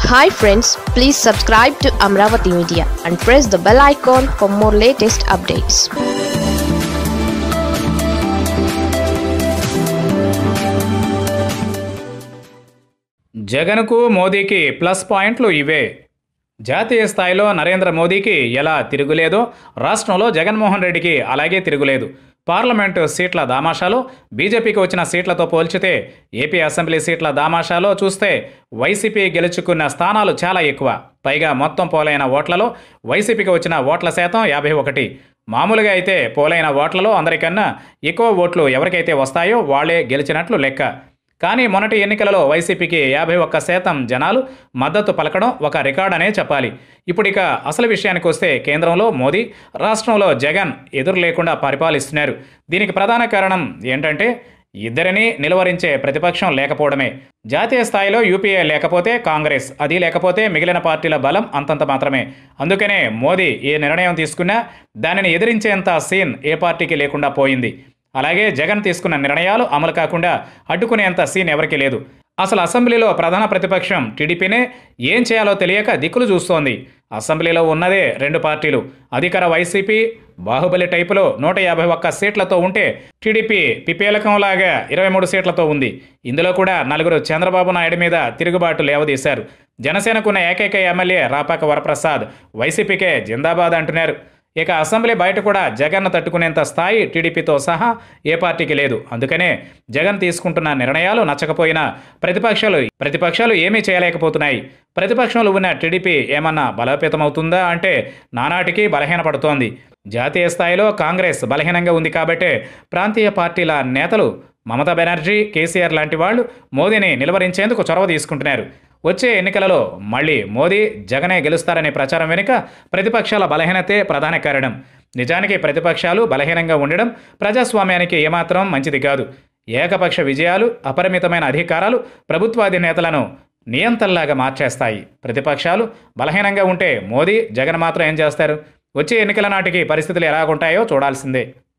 hi friends please subscribe to Amaravati media and press the bell icon for more latest updates జగన్కు మోదీకి plus పాయింట్లు ఇవే జాతీయ స్థాయిలో నరేంద్ర మోదీకి ఎలా తిరుగులేదో రాష్ట్రంలో జగన్మోహన్ రెడ్డికి అలాగే తిరుగులేదు పార్లమెంటు సీట్ల దామాషాలో బీజేపీకి వచ్చిన సీట్లతో పోల్చితే ఏపీ అసెంబ్లీ సీట్ల దామాషాలో చూస్తే వైసీపీ గెలుచుకున్న స్థానాలు చాలా ఎక్కువ పైగా మొత్తం పోలైన ఓట్లలో వైసీపీకి వచ్చిన ఓట్ల శాతం యాభై ఒకటి మామూలుగా అయితే పోలైన ఓట్లలో అందరికన్నా ఎక్కువ ఓట్లు ఎవరికైతే వస్తాయో వాళ్లే గెలిచినట్లు లెక్క కానీ మొన్నటి ఎన్నికలలో వైసీపీకి యాభై ఒక్క శాతం జనాలు మద్దతు పలకడం ఒక రికార్డ్ అనే చెప్పాలి ఇప్పుడు ఇక అసలు విషయానికి వస్తే కేంద్రంలో మోదీ రాష్ట్రంలో జగన్ ఎదురు లేకుండా పరిపాలిస్తున్నారు దీనికి ప్రధాన కారణం ఏంటంటే ఇద్దరిని నిలువరించే ప్రతిపక్షం లేకపోవడమే జాతీయ స్థాయిలో యూపీఏ లేకపోతే కాంగ్రెస్ అది లేకపోతే మిగిలిన పార్టీల బలం అంతంత మాత్రమే అందుకనే మోదీ ఏ నిర్ణయం తీసుకున్నా దానిని ఎదిరించేంత సీన్ ఏ పార్టీకి లేకుండా పోయింది అలాగే జగన్ తీసుకున్న నిర్ణయాలు అమలు కాకుండా అడ్డుకునేంత సీన్ ఎవరికీ లేదు అసలు అసెంబ్లీలో ప్రధాన ప్రతిపక్షం టీడీపీనే ఏం చేయాలో తెలియక దిక్కులు చూస్తోంది అసెంబ్లీలో ఉన్నదే రెండు పార్టీలు అధికార వైసీపీ బాహుబలి టైపులో నూట యాభై ఒక్క సీట్లతో ఉంటే టీడీపీ పిపేలకంలాగా ఇరవై మూడు సీట్లతో ఉంది ఇందులో కూడా నలుగురు చంద్రబాబు నాయుడు మీద తిరుగుబాటు లేవదీశారు జనసేనకున్న ఏకైక ఎమ్మెల్యే రాపాక వరప్రసాద్ వైసీపీకే జిందాబాద్ అంటున్నారు ఇక అసెంబ్లీ బయట కూడా జగన్ తట్టుకునేంత స్థాయి టీడీపీతో సహా ఏ పార్టీకి లేదు అందుకనే జగన్ తీసుకుంటున్న నిర్ణయాలు నచ్చకపోయినా ప్రతిపక్షాలు ప్రతిపక్షాలు ఏమీ చేయలేకపోతున్నాయి ప్రతిపక్షంలో ఉన్న టీడీపీ ఏమన్నా బలోపేతమవుతుందా అంటే నానాటికి బలహీనపడుతోంది జాతీయ స్థాయిలో కాంగ్రెస్ బలహీనంగా ఉంది కాబట్టే ప్రాంతీయ పార్టీల నేతలు మమతా బెనర్జీ కేసీఆర్ లాంటి వాళ్ళు మోదీని నిలువరించేందుకు చొరవ తీసుకుంటున్నారు వచ్చే ఎన్నికలలో మళ్ళీ మోదీ జగనే గెలుస్తారనే ప్రచారం వెనుక ప్రతిపక్షాల బలహీనతే ప్రధాన కారణం నిజానికి ప్రతిపక్షాలు బలహీనంగా ఉండడం ప్రజాస్వామ్యానికి ఏమాత్రం మంచిది కాదు ఏకపక్ష విజయాలు అపరిమితమైన అధికారాలు ప్రభుత్వాధినేతలను నియంతల్లాగా మార్చేస్తాయి ప్రతిపక్షాలు బలహీనంగా ఉంటే మోదీ జగన్ మాత్రం ఏం చేస్తారు వచ్చే ఎన్నికల నాటికి పరిస్థితులు ఎలా ఉంటాయో చూడాల్సిందే